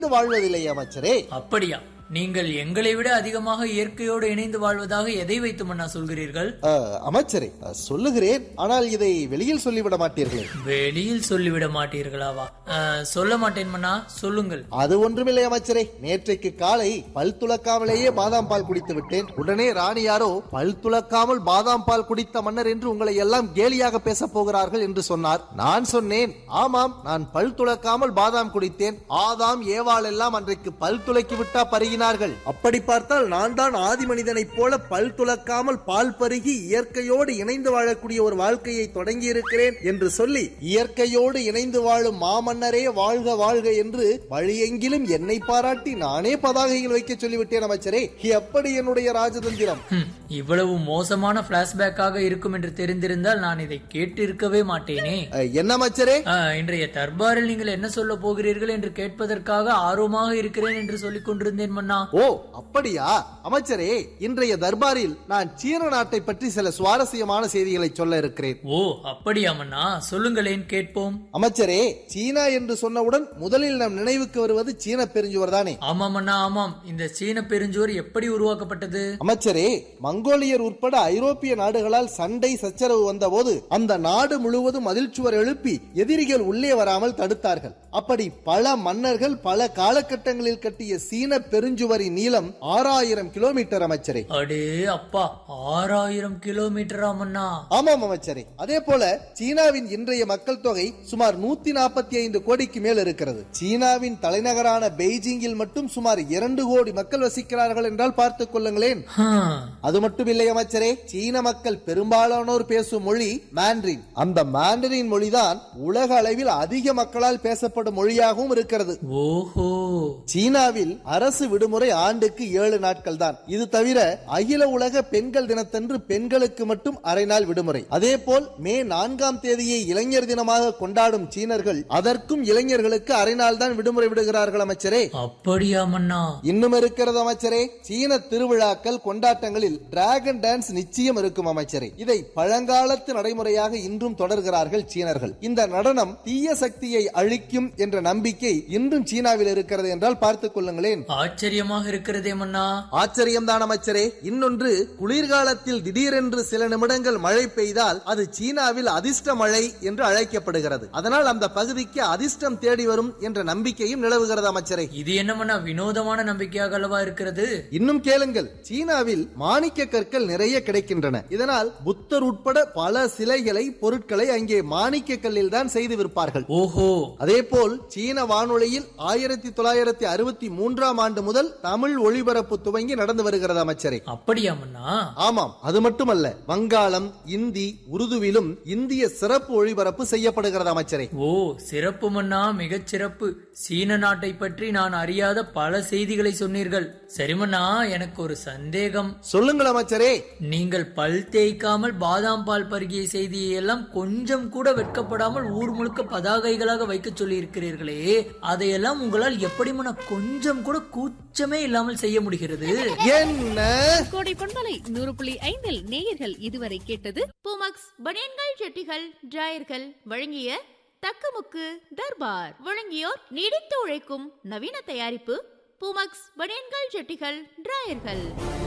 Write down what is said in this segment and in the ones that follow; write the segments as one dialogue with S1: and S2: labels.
S1: வாழ்வதில்லை அமைச்சரே
S2: அப்படியா நீங்கள் எங்களை விட அதிகமாக இயற்கையோடு இணைந்து வாழ்வதாக எதை வைத்து மன்னா சொல்கிறீர்கள்
S1: அஹ், அமைச்சரே அஹ், சொல்லுகிறேன் ஆனால் இதை வெளியில் சொல்லிவிட மாட்டீர்களே
S2: வெளியில் சொல்லிவிட மாட்டீர்களாவா அஹ், சொல்ல மாட்டேன் மன்னா சொல்லுங்கள்
S1: அது ஒன்றுமில்லை அமைச்சரே நேற்றைக்கு காலை பல் துலக்காமலேயே பாதாம் பால் குடித்து விட்டேன் உடனே ராணி யாரோ பல் துலக்காமல் பாதாம் பால் குடித்த மன்னர் என்று உங்களை எல்லாம் கேலியாக பேசப் போகிறார்கள் என்று சொன்னார் நான் சொன்னேன் ஆமாம் நான் பல் துலக்காமல் பாதாம் குடித்தேன் ஆதாம் ஏவாள் எல்லாம் அன்றைக்கு பல் துலக்கி விட்டா பருகினார்கள் அப்படி பார்த்தால் நான் தான் ஆதி மனிதனைப் போல பல் துலக்காமல் பால் பருகி இயற்கையோடு இணைந்து வாழக்கூடிய ஒரு வாழ்க்கையை தொடங்கி இருக்கிறேன் என்று சொல்லி இயற்கையோடு இணைந்து வாழும் மாமன்னரே வாழ்க வாழ்க என்று வழியெங்கிலும் என்னை பாராட்டி நானே பதாகையில் வைக்க சொல்லிவிட்டேன் அமைச்சரே எப்படி என்னுடைய ராஜதந்திரம்
S2: ஹம், இவ்வளவு மோசமான பிளாஷ்பேக்காக இருக்கும் என்று தெரிந்திருந்தால் நான் இதை கேட்டிருக்கவே மாட்டேனே
S1: அஹ், என்ன அமைச்சரே
S2: அஹ், இன்றைய தர்பாரில் நீங்கள் என்ன சொல்ல போகிறீர்கள் என்று கேட்பதற்காக ஆர்வமாக இருக்கிறேன் என்று சொல்லிக் கொண்டிருந்தேன் மன்னா
S1: ஓ அப்படியா அமைச்சரே இன்றைய தர்பாரில் நான் சீன நாட்டை பற்றி சில சுவாரஸ்யமான செய்திகளை சொல்ல இருக்கிறேன்
S2: ஓ அப்படியா மன்னா சொல்லுங்களேன் கேட்போம்
S1: அமைச்சரே சீனா என்று சொன்னவுடன் முதலில் நம் நினைவுக்கு வருவது சீன பெருஞ்சுவர் தானே
S2: ஆமாம் அண்ணா ஆமாம் இந்த சீன பெருஞ்சுவர் எப்படி உருவாக்கப்பட்டது
S1: அமைச்சரே மங்கோலியர் உட்பட ஐரோப்பிய நாடுகளால் சண்டை சச்சரவு வந்தபோது அந்த நாடு முழுவதும் மதில் சுவர் எழுப்பி எதிரிகள் உள்ளே வராமல் தடுத்தார்கள் அப்படி பல மன்னர்கள் பல காலகட்டங்களில் கட்டிய சீன பெருஞ்சுவரின் நீளம் ஆறாயிரம் கிலோமீட்டர் அமைச்சரே
S2: அடே அப்பா ஆறாயிரம் கிலோமீட்டரா மன்னா
S1: ஆமாம் அமைச்சரே அதே போல சீனாவின் இன்றைய மக்கள் தொகை சுமார் நூத்தி நாற்பத்தி ஐந்து கோடிக்கு மேல் இருக்கிறது சீனாவின் தலைநகரான பெய்ஜிங்கில் மட்டும் சுமார் இரண்டு கோடி மக்கள் வசிக்கிறார்கள் என்றால் பார்த்துக் கொள்ளுங்களேன்
S2: ஹம்,
S1: அது மட்டும் இல்லை அமைச்சரே சீன மக்கள் பெரும்பாலானோர் பேசும் மொழி மாண்ட்ரின் அந்த மாண்டரின் மொழிதான் உலக அளவில் அதிக மக்களால் பேசப்படும் மொழியாகவும் இருக்கிறது
S2: ஓஹோ
S1: சீனாவில் அரசு விடுமுறை ஆண்டுக்கு ஏழு நாட்கள் தான் இது தவிர அகில உலக பெண்கள் தினத்தன்று பெண்களுக்கு மட்டும் அரை நாள் விடுமுறை அதே போல் மே நான்காம் தேதியை இளைஞர் தினமாக கொண்டாடும் சீனர்கள் அதற்கும் இளைஞர்களுக்கு அரை நாள் தான் விடுமுறை விடுகிறார்கள் அமைச்சரே
S2: அப்படியா மன்னா
S1: இன்னும் இருக்கிறது அமைச்சரே சீன திருவிழாக்கள் கொண்டாட்டங்களில் டிராகன் டான்ஸ் நிச்சயம் இருக்கும் அமைச்சரே இதை பழங்காலத்து நடைமுறையாக இன்றும் தொடர்கிறார்கள் சீனர்கள் இந்த நடனம் தீய சக்தியை அழிக்கும் என்ற நம்பிக்கை இன்றும் சீனாவில் இருக்கிறது என்றால் பார்த்துக் கொள்ளுங்களேன்
S2: ஆச்சரியமாக இருக்கிறதே மன்னா
S1: ஆச்சரியம்தான் அமைச்சரே இன்னொன்று குளிர்காலத்தில் திடீரென்று சில நிமிடங்கள் மழை பெய்தால் அது சீனாவில் அதிர்ஷ்ட மழை என்று அழைக்கப்படுகிறது அதனால் அந்த பகுதிக்கு அதிர்ஷ்டம் தேடி வரும் என்ற நம்பிக்கையும் நிலவுகிறது அமைச்சரே
S2: இது என்ன மன்னா வினோதமான நம்பிக்கையாக அல்லவா இருக்கிறது
S1: இன்னும் கேளுங்கள் சீனாவில் மாணிக்க கற்கள் நிறைய கிடைக்கின்றன இதனால் புத்தர் உட்பட பல சிலைகளை பொருட்களை அங்கே மாணிக்க கல்லில் தான் செய்து விற்பார்கள்
S2: ஓஹோ
S1: அதே போல் சீன வானொலியில் ஆயிரத்தி தொள்ளாயிரத்தி அறுபத்தி மூன்றாம் ஆண்டு முதல் தமிழ் ஒளிபரப்பு துவங்கி நடந்து வருகிறது அமைச்சரே
S2: அப்படியா மன்னா
S1: ஆமாம் அது மட்டுமல்ல வங்காளம் இந்தி உருதுவிலும் இந்திய சிறப்பு ஒளிபரப்பு செய்யப்படுகிறது அமைச்சரே
S2: ஓ சிறப்பு மன்னா மிகச் சிறப்பு சீன நாட்டை பற்றி நான் அறியாத பல செய்திகளை சொன்னீர்கள் சரி மன்னா எனக்கு ஒரு சந்தேகம்
S1: சொல்லுங்கள் அமைச்சரே
S2: நீங்கள் பல் தேய்க்காமல் பாதாம் பால் பருகிய செய்தியை எல்லாம் கொஞ்சம் கூட வெட்கப்படாமல் ஊர் முழுக்க பதாகைகளாக வைக்க சொல்லி இருக்கிறீர்களே அதையெல்லாம் உங்களால் எப்படி மன கொஞ்சம் கூட கூச்சமே இல்லாமல் செய்ய முடிகிறது
S1: என்ன
S3: கோடை பொன்மலை நூறு புள்ளி ஐந்தில் நேயர்கள் இதுவரை கேட்டது
S4: பூமக்ஸ் பனியன்கள் ஜெட்டிகள் டிராயர்கள் வழங்கிய தக்கமுக்கு தர்பார் வழங்கியோர் நீடித்து உழைக்கும் நவீன தயாரிப்பு பூமக்ஸ் பனியன்கள் ஜெட்டிகள் டிராயர்கள்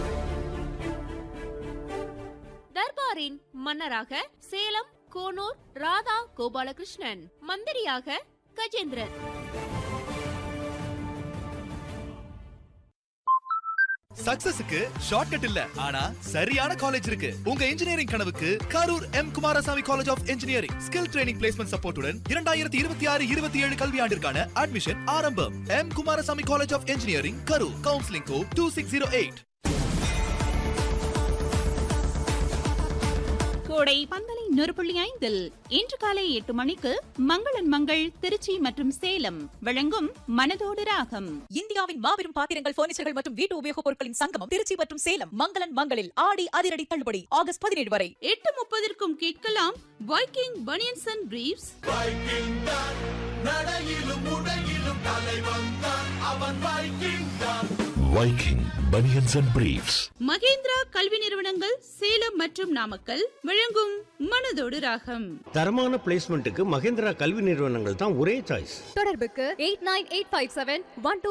S4: தர்பாரின் மன்னராக சேலம் கோனூர் ராதா கோபாலகிருஷ்ணன் மந்திரியாக கஜேந்திரன்
S5: சக்சஸுக்கு ஷார்ட்கட் இல்ல ஆனா சரியான காலேஜ் இருக்கு உங்க இன்ஜினியரிங் கனவுக்கு Karur M Kumarasamy college of engineering skill training placement சப்போர்ட்டுடன் இரண்டாயிரத்தி இருபத்தி ஆறு இருபத்தி ஏழு கல்வியாண்டிற்கான அட்மிஷன் ஆரம்பம் M Kumarasamy college of engineering Karur counselling code two six zero eight
S6: கோடை பந்தலை நூறு புள்ளி ஐந்தில் இன்று காலை எட்டு மணிக்கு மங்களன் மங்கள் திருச்சி மற்றும் சேலம் வழங்கும் மனதோடு ராகம்
S7: இந்தியாவின் மாபெரும் பாத்திரங்கள் பர்னிச்சர்கள் மற்றும் வீட்டு உபயோகப் பொருட்களின் சங்கமம் திருச்சி மற்றும் சேலம் மங்களன் மங்களில் ஆடி அதிரடி தள்ளுபடி ஆகஸ்ட் பதினேழு வரை
S3: எட்டு முப்பதற்கும் கேட்கலாம் Viking banians and briefs
S8: Viking Bunions and Briefs.
S3: Mahendra கல்வி நிறுவனங்கள் சேலம் மற்றும் நாமக்கல் வழங்கும் மனதோடு ராகம்
S9: தரமான பிளேஸ்மெண்ட்டுக்கு மகேந்திரா கல்வி நிறுவனங்கள் தான் ஒரே சாய்ஸ்
S10: தொடர்புக்கு eight nine eight five seven one two